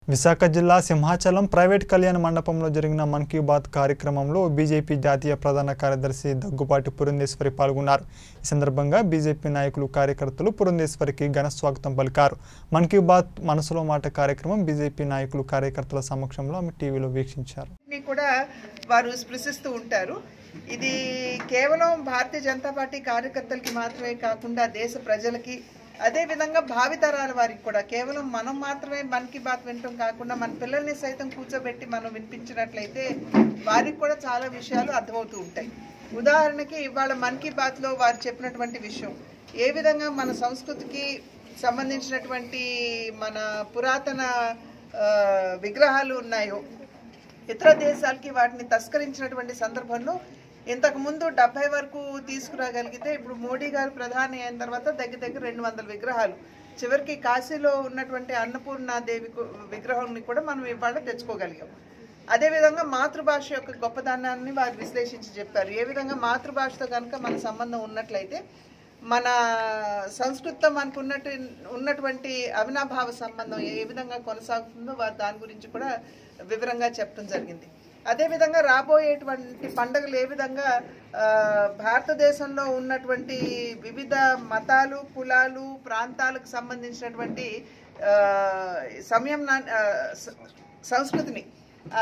విశాఖ జిల్లా సింహాచలం ప్రైవేట్ కళ్యాణ మండపంలో జరిగిన మన్ కీ బాత్ కార్యక్రమంలో బీజేపీ జాతీయ ప్రధాన కార్యదర్శి దగ్గుపాటి పురంధేశ్వరి పాల్గొన్నారు ఈ సందర్భంగా బీజేపీ నాయకులు కార్యకర్తలు పురంధేశ్వరికి ఘన స్వాగతం పలికారు మన్ కీ బాత్ మనసులో మాట కార్యక్రమం బీజేపీ నాయకులు కార్యకర్తల సమక్షంలో ఆమె టీవీలో వీక్షించారు ని కూడా వారు స్పృశిస్తూ ఉంటారు ఇది కేవలం భారతీయ జనతా పార్టీ కార్యకర్తలకి మాత్రమే కాకుండా దేశ ప్రజలకి అదే విధంగా భావితరాల వారికి కూడా కేవలం మనం మాత్రమే మన్ కీ బాత్ వినటం కాకుండా మన పిల్లల్ని సైతం కూర్చోబెట్టి మనం వినిపించినట్లయితే వారికి కూడా చాలా విషయాలు అర్థమవుతూ ఉంటాయి ఉదాహరణకి ఇవాళ మన్ కీ బాత్లో వారు చెప్పినటువంటి విషయం ఏ విధంగా మన సంస్కృతికి సంబంధించినటువంటి మన పురాతన ఆ, విగ్రహాలు ఉన్నాయో ఇతర దేశాలకి వాటిని తస్కరించినటువంటి సందర్భంలో ఇంతకు ముందు డెబ్బై వరకు తీసుకురాగలిగితే ఇప్పుడు మోడీ గారు ప్రధాని అయిన తర్వాత దగ్గర దగ్గర రెండు వందల విగ్రహాలు చివరికి కాశీలో ఉన్నటువంటి అన్నపూర్ణాదేవి కు- విగ్రహాన్ని కూడా మనం ఇవాళ తెచ్చుకోగలిగాం అదేవిధంగా మాతృభాష యొక్క గొప్పదనాన్ని వారు విశ్లేషించి చెప్పారు ఏ విధంగా మాతృభాషతో కనుక మన సంబంధం ఉన్నట్లయితే మన సంస్కృతం మనకు ఉన్నట్టు ఉన్నటువంటి అవినాభావ సంబంధం ఏ విధంగా కొనసాగుతుందో వారు దాని గురించి కూడా వివరంగా చెప్పడం జరిగింది అదేవిధంగా రాబోయేటువంటి పండుగలు ఏ విధంగా ఆ, భారతదేశంలో ఉన్నటువంటి వివిధ మతాలు కులాలు ప్రాంతాలకు సంబంధించినటువంటి ఆ, సమయం నా- ఆ, స- సంస్కృతిని ఆ,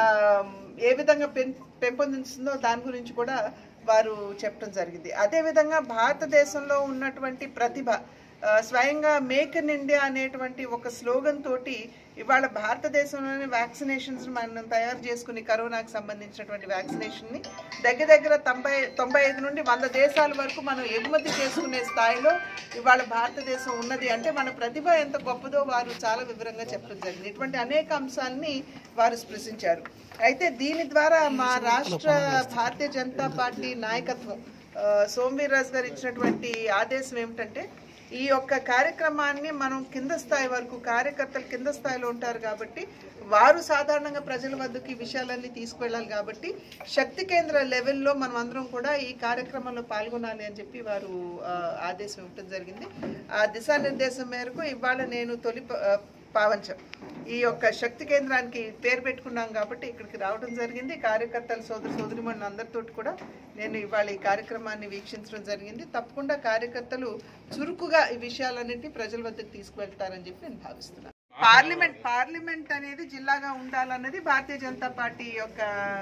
ఏ విధంగా పెం పెంపొందిస్తుందో దాని గురించి కూడా వారు చెప్పడం జరిగింది అదేవిధంగా భారతదేశంలో ఉన్నటువంటి ప్రతిభ ఆ, స్వయంగా మేక్ ఇన్ ఇండియా అనేటువంటి ఒక స్లోగన్ తోటి ఇవాళ భారతదేశంలోని వ్యాక్సినేషన్స్ మనం తయారు చేసుకుని కరోనాకు సంబంధించినటువంటి వ్యాక్సినేషన్ని దగ్గర దగ్గర తొంభై తొంభై ఐదు నుండి వంద దేశాల వరకు మనం ఎగుమతి చేసుకునే స్థాయిలో ఇవాళ భారతదేశం ఉన్నది అంటే మన ప్రతిభ ఎంత గొప్పదో వారు చాలా వివరంగా చెప్పడం జరిగింది ఇటువంటి అనేక అంశాలని వారు స్పృశించారు అయితే దీని ద్వారా మా రాష్ట్ర భారతీయ జనతా పార్టీ నాయకత్వం ఆ, సోమవీర్ రాజు గారు ఇచ్చినటువంటి ఆదేశం ఏమిటంటే ఈ యొక్క కార్యక్రమాన్ని మనం కింద స్థాయి వరకు కార్యకర్తలు కింద స్థాయిలో ఉంటారు కాబట్టి వారు సాధారణంగా ప్రజల వద్దకు ఈ విషయాలన్నీ తీసుకువెళ్ళాలి కాబట్టి శక్తి కేంద్ర లెవెల్లో మనం అందరం కూడా ఈ కార్యక్రమంలో పాల్గొనాలి అని చెప్పి వారు ఆ, ఆదేశం ఇవ్వడం జరిగింది ఆ దిశానిర్దేశం మేరకు ఇవాళ నేను తొలి ప- ఆ, పావంచం ఈ యొక్క శక్తి కేంద్రానికి పేరు పెట్టుకున్నాం కాబట్టి ఇక్కడికి రావడం జరిగింది కార్యకర్తలు సోదరు సోదరిమణులు అందరితోటి కూడా నేను ఇవాళ ఈ కార్యక్రమాన్ని వీక్షించడం జరిగింది తప్పకుండా కార్యకర్తలు చురుకుగా ఈ విషయాలన్నింటినీ ప్రజల వద్దకు తీసుకువెళ్తారని చెప్పి నేను భావిస్తున్నాను పార్లమెంట్ పార్లమెంట్ అనేది జిల్లాగా ఉండాలన్నది భారతీయ జనతా పార్టీ యొక్క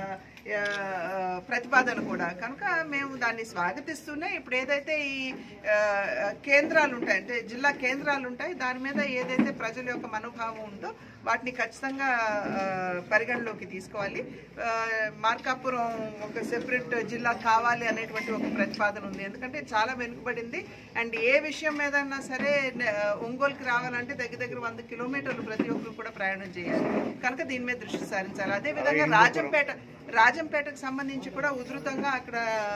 ఆ, ప్రతిపాదన కూడా కనుక మేము దాన్ని స్వాగతిస్తూనే ఇప్పుడు ఏదైతే ఈ ఆ, కేంద్రాలు ఉంటాయి అంటే జిల్లా కేంద్రాలు ఉంటాయి దాని మీద ఏదైతే ప్రజల యొక్క మనోభావం ఉందో వాటిని ఖచ్చితంగా ఆ, పరిగణలోకి తీసుకోవాలి ఆ, మార్కాపురం ఒక సెపరేట్ జిల్లా కావాలి అనేటువంటి ఒక ప్రతిపాదన ఉంది ఎందుకంటే చాలా వెనుకబడింది అండ్ ఏ విషయం మీదన్నా సరే న- ఒంగోలుకి రావాలంటే దగ్గర దగ్గర వంద కిలోమీటర్లు ప్రతి ఒక్కరు కూడా ప్రయాణం చేయాలి కనుక దీని మీద దృష్టి సారించాలి అదేవిధంగా రాజంపేట రాజంపేటకు సంబంధించి కూడా ఉధృతంగా అక్కడ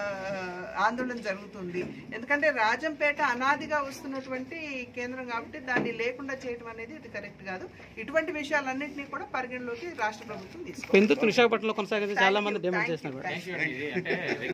ఆందోళన జరుగుతుంది ఎందుకంటే రాజంపేట అనాదిగా వస్తున్నటువంటి కేంద్రం కాబట్టి దాన్ని లేకుండా చేయడం అనేది ఇది కరెక్ట్ కాదు ఇటువంటి విషయాలన్నింటినీ కూడా పరిగణలోకి రాష్ట్ర ప్రభుత్వం తీసుకుంటుంది పెందుతు విశాఖపట్నంలో కొనసాగితే చాలా మంది డిమాండ్ చేస్తున్నారు